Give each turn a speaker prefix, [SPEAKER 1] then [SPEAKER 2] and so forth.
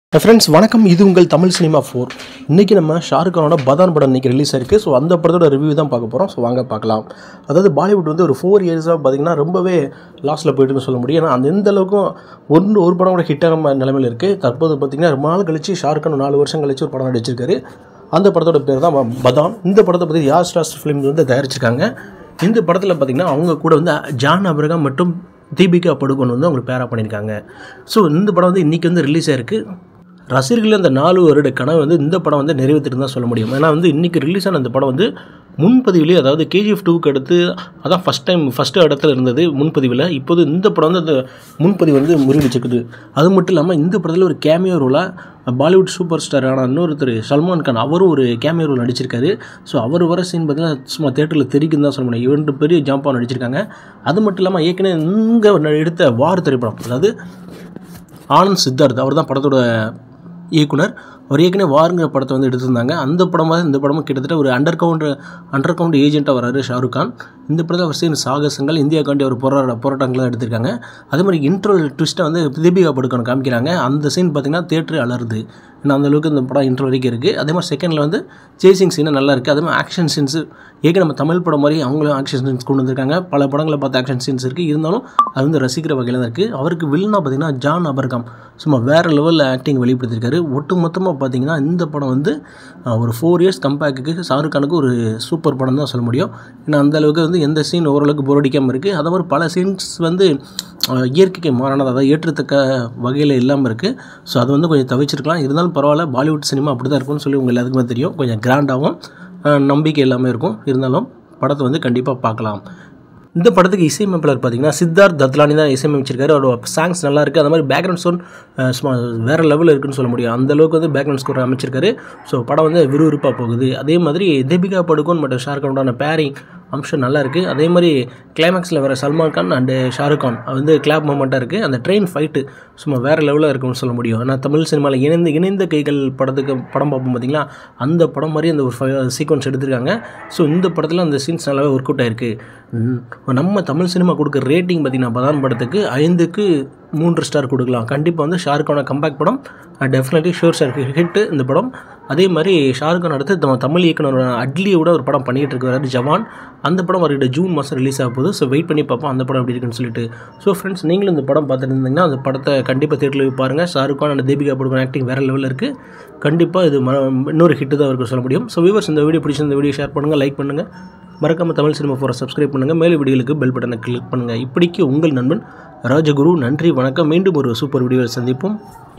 [SPEAKER 1] friends வணக்கம் இது உங்கள் தமிழ் சினிமா ஃபோர் இன்றைக்கி நம்ம ஷாருக் கானோட பதான் படம் இன்றைக்கி ரிலீஸ் ஆயிருக்கு ஸோ அந்த படத்தோட ரிவ்யூ தான் பார்க்க போகிறோம் ஸோ வாங்க பார்க்கலாம் அதாவது பாலிவுட் வந்து ஒரு ஃபோர் இயர்ஸாக பார்த்தீங்கன்னா ரொம்பவே லாஸில் போயிட்டுன்னு சொல்ல முடியும் ஏன்னா அந்த எந்த அளவுக்கும் ஒன்று ஒரு படம் கூட ஹிட்டான நிலைமையில் இருக்குது தற்போது பார்த்தீங்கன்னா ரொம்ப நாள் கழிச்சு ஷாருக் கான் நாலு வருஷம் கழிச்சு ஒரு படம் நடிச்சிருக்காரு அந்த படத்தோட பேர் தான் ப- பதான் இந்த படத்தை பற்றி யார் ஸ்டார்ஸ் ஃபிலிம்ஸ் வந்து தயாரிச்சிருக்காங்க இந்த படத்தில் பார்த்தீங்கன்னா அவங்க கூட வந்து ஜான் அபிரகாம் மற்றும் தீபிகா படுகோன் வந்து அவங்களுக்கு பேரா பண்ணியிருக்காங்க ஸோ இந்த படம் வந்து இன்றைக்கி வந்து ரிலீஸ் ஆயிருக்கு ரசிகர்கள் அந்த நாலு வருட கனவு வந்து இந்த படம் வந்து நிறைவேற்றிட்டு தான் சொல்ல முடியும் ஏன்னா வந்து இன்றைக்கி ரிலீஸ் ஆன இந்த படம் வந்து முன்பதிவிலே அதாவது கேஜிஎஃப் டூக்கு அடுத்து அதான் ஃபஸ்ட் டைம் ஃபஸ்ட்டு இடத்துல இருந்தது முன்பதிவில் இப்போது இந்த படம் வந்து அந்த முன்பதிவு வந்து முறியடிச்சிருக்குது அது மட்டும் இல்லாமல் இந்த படத்தில் ஒரு கேமியோ ரோலாக பாலிவுட் சூப்பர் ஸ்டாரான இன்னொருத்தர் சல்மான் கான் அவரும் ஒரு கேமியோ ரோல் நடிச்சிருக்காரு ஸோ அவர் வர சீன் பார்த்தீங்கன்னா சும்மா தேட்டரில் தெரிக்குன்னு தான் சொல்ல முடியும் இரண்டு பெரிய ஜாம்பாக நடிச்சிருக்காங்க அது மட்டும் இல்லாமல் ஏற்கனவே இங்கே எடுத்த வார் திரைப்படம் அதாவது ஆனந்த் சித்தார்த் அவர் தான் படத்தோட இயக்குனர் அவர் ஏற்கனவே வாருங்கிற படத்தை வந்து எடுத்திருந்தாங்க அந்த படமாக இந்த படமும் கிட்டத்தட்ட ஒரு அண்டர் கவுண்ட் அண்டர் கவுண்ட் ஏஜென்ட்டாக வராரு ஷாருக் கான் இந்த படத்தில் அவர் செய்யும் சாகசங்கள் இந்தியாக்காண்டி அவர் போராட போராட்டங்களை எடுத்திருக்காங்க அதே மாதிரி இன்ட்ரோல் ட்விஸ்ட்டை வந்து தீபிகா படுக்கணும் காமிக்கிறாங்க அந்த சீன் பார்த்தீங்கன்னா தேட்டரு அலருது ஏன்னா அந்த அளவுக்கு இந்த படம் இன்ட்ரோ வரைக்கும் இருக்குது அதே மாதிரி செகண்டில் வந்து சேசிங் சீன் நல்லா இருக்குது அதே மாதிரி ஆக்ஷன் சீன்ஸு ஏற்க நம்ம தமிழ் படம் மாதிரி அவங்களும் ஆக்ஷன் சீன்ஸ் கொண்டு வந்திருக்காங்க பல படங்களை பார்த்து ஆக்ஷன் சீன்ஸ் இருக்குது இருந்தாலும் அது வந்து ரசிக்கிற வகையில் தான் இருக்குது அவருக்கு வில்லனா பார்த்தீங்கன்னா ஜான் அபர்காம் சும்மா வேறு லெவலில் ஆக்டிங் வெளிப்படுத்திருக்காரு ஒட்டு மொத்தமாக பார்த்தீங்கன்னா இந்த படம் வந்து அஹ், ஒரு ஃபோர் இயர்ஸ் கம்பேக்குக்கு ஷாருக் கானுக்கு ஒரு சூப்பர் படம் தான் சொல்ல முடியும் ஏன்னா அந்த அளவுக்கு வந்து எந்த சீன் ஓரளவுக்கு போர் அடிக்காமல் இருக்குது அதே மாதிரி பல சீன்ஸ் வந்து அஹ், இயற்கைக்கு மாறானது அதாவது ஏற்றத்தக்க வகையில் இல்லாமல் இருக்குது ஸோ அது வந்து கொஞ்சம் தவிச்சிருக்கலாம் இருந்தாலும் பரவாயில்ல பாலிவுட் சினிமா அப்படி தான் இருக்கும்னு சொல்லி உங்கள் எல்லாத்துக்குமே தெரியும் கொஞ்சம் கிராண்டாகவும் நம்பிக்கை எல்லாமே இருக்கும் இருந்தாலும் படத்தை வந்து கண்டிப்பாக பார்க்கலாம் இந்த படத்துக்கு இசையமைப்பாளர் பார்த்தீங்கன்னா சித்தார்த் தத்லானி தான் இசையமைச்சிருக்காரு அவரோட சாங்ஸ் நல்லா இருக்குது அந்த மாதிரி பேக்ரவுண்ட் ஸ்கோர் சும்மா வேறு லெவலில் இருக்குன்னு சொல்ல முடியும் அந்த அளவுக்கு வந்து பேக்ரவுண்ட் ஸ்கோர் அமைச்சிருக்காரு ஸோ படம் வந்து விறுவிறுப்பாக போகுது அதே மாதிரி தீபிகா படுகோன் மற்றும் ஷாருக் கானோட பேரிங் அம்சம் நல்லா இருக்குது அதே மாதிரி கிளைமேக்ஸில் வர சல்மான் கான் அண்டு ஷாருக் கான் அது வந்து கிளாப் மூமெண்ட்டாக இருக்குது அந்த ட்ரெயின் ஃபைட்டு சும்மா வேறு லெவலில் இருக்கும்னு சொல்ல முடியும் ஆனால் தமிழ் சினிமாவில் இணைந்து இணைந்த கைகள் படத்துக்கு படம் பார்ப்போம் பார்த்தீங்களா அந்த படம் மாதிரி அந்த ஒரு சீக்வன்ஸ் எடுத்திருக்காங்க ஸோ இந்த படத்தில் அந்த சீன்ஸ் நல்லாவே ஒர்க் அவுட் ஆயிருக்கு ம், நம்ம தமிழ் சினிமா கொடுக்குற ரேட்டிங் பார்த்தீங்கன்னா பதான் படத்துக்கு ஐந்துக்கு மூன்று ஸ்டார் கொடுக்கலாம் கண்டிப்பாக வந்து ஷாருக்கான கம்பேக் படம் டெஃபினெட்லி ஷூர் சார் ஹிட்டு இந்த படம் அதே மாதிரி ஷாருக் கான் அடுத்து நம்ம தமிழ் இயக்குனர் அட்லியோட ஒரு படம் பண்ணிகிட்டு இருக்காரு ஜவான் அந்த படம் வருகிற ஜூன் மாதம் ரிலீஸ் ஆக போகுது ஸோ வெயிட் பண்ணி பார்ப்போம் அந்த படம் எப்படி இருக்குன்னு சொல்லிட்டு ஸோ ஃப்ரெண்ட்ஸ் நீங்களும் இந்த படம் பார்த்துட்டு இருந்தீங்கன்னா அந்த படத்தை கண்டிப்பாக தேட்டரில் போய் பாருங்கள் ஷாருக் கான் அண்ட் தீபிகா படுகோன் ஆக்டிங் வேறு லெவலில் இருக்குது கண்டிப்பாக இது ம இன்னொரு ஹிட்டு தான் இருக்கும் சொல்ல முடியும் ஸோ வியூவர்ஸ் இந்த வீடியோ பிடிச்சிருந்த வீடியோ ஷேர் பண்ணுங்கள் லைக் பண்ணுங்கள் மறக்காம தமிழ் சினிமா ஃபோரை சப்ஸ்கிரைப் பண்ணுங்கள் மேலே வீடியோகளுக்கு பெல் பட்டனை கிளிக் பண்ணுங்கள் இப்படிக்கு உங்கள் நண்பன் ராஜகுரு நன்றி வணக்கம் மீண்டும் ஒரு சூப்பர் வீடியோவில் சந்திப்போம்